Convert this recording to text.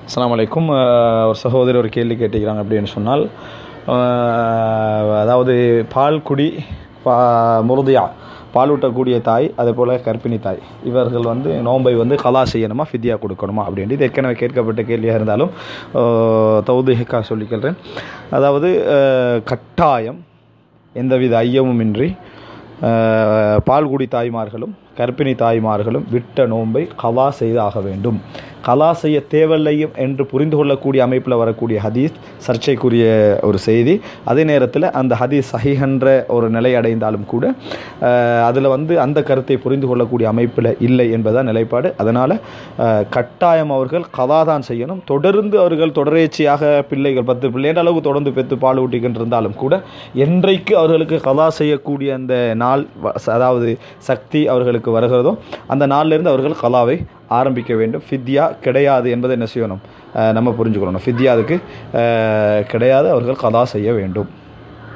அஸ்ஸலாமு அலைக்கும் அஹ், ஒரு சகோதரி ஒரு கேள்வி கேட்டுக்கிறாங்க அப்படின்னு சொன்னால் அஹ், அதாவது பால் குடி பா முருதியா பாலூட்டக்கூடிய தாய் அதே போல் கர்ப்பிணி தாய் இவர்கள் வந்து நோன்பை வந்து கலா செய்யணுமா ஃபித்யா கொடுக்கணுமா அப்படின்ட்டு இது ஏற்கனவே கேட்கப்பட்ட கேள்வியாக இருந்தாலும் தௌதிகா சொல்லிக்கிறேன் அதாவது அஹ், கட்டாயம் எந்தவித ஐயமும் இன்றி அஹ், பால்குடி தாய்மார்களும் கர்ப்பிணி தாய்மார்களும் விட்ட நோன்பை கலா செய்தாக வேண்டும் கலா செய்ய தேவையில்லையும் என்று புரிந்து கொள்ளக்கூடிய அமைப்பில் வரக்கூடிய ஹதீஸ் சர்ச்சைக்குரிய ஒரு செய்தி அதே நேரத்தில் அந்த ஹதீஸ் சஹிஹன்ற ஒரு நிலை அடைந்தாலும் கூட அதில் வந்து அந்த கருத்தை புரிந்து கொள்ளக்கூடிய அமைப்பில் இல்லை என்பதுதான் நிலைப்பாடு அதனால் கட்டாயம் அவர்கள் கலா தான் செய்யணும் தொடர்ந்து அவர்கள் தொடரேச்சியாக பிள்ளைகள் பத்து பிள்ளைன்ற அளவுக்கு தொடர்ந்து பெற்று பால் ஊட்டிக்கிட்டு இருந்தாலும் கூட என்றைக்கு அவர்களுக்கு கலா செய்யக்கூடிய அந்த நாள் வ- அதாவது சக்தி அவர்களுக்கு வருகிறதோ அந்த நாளிலிருந்து அவர்கள் கலாவை ஆரம்பிக்க வேண்டும் ஃபித்யா கிடையாது என்பதை என்ன செய்யணும் அஹ் நம்ம புரிஞ்சுக்கணும் ஃபித்யா அதுக்கு அஹ் கிடையாது அவர்கள் கலா செய்ய வேண்டும்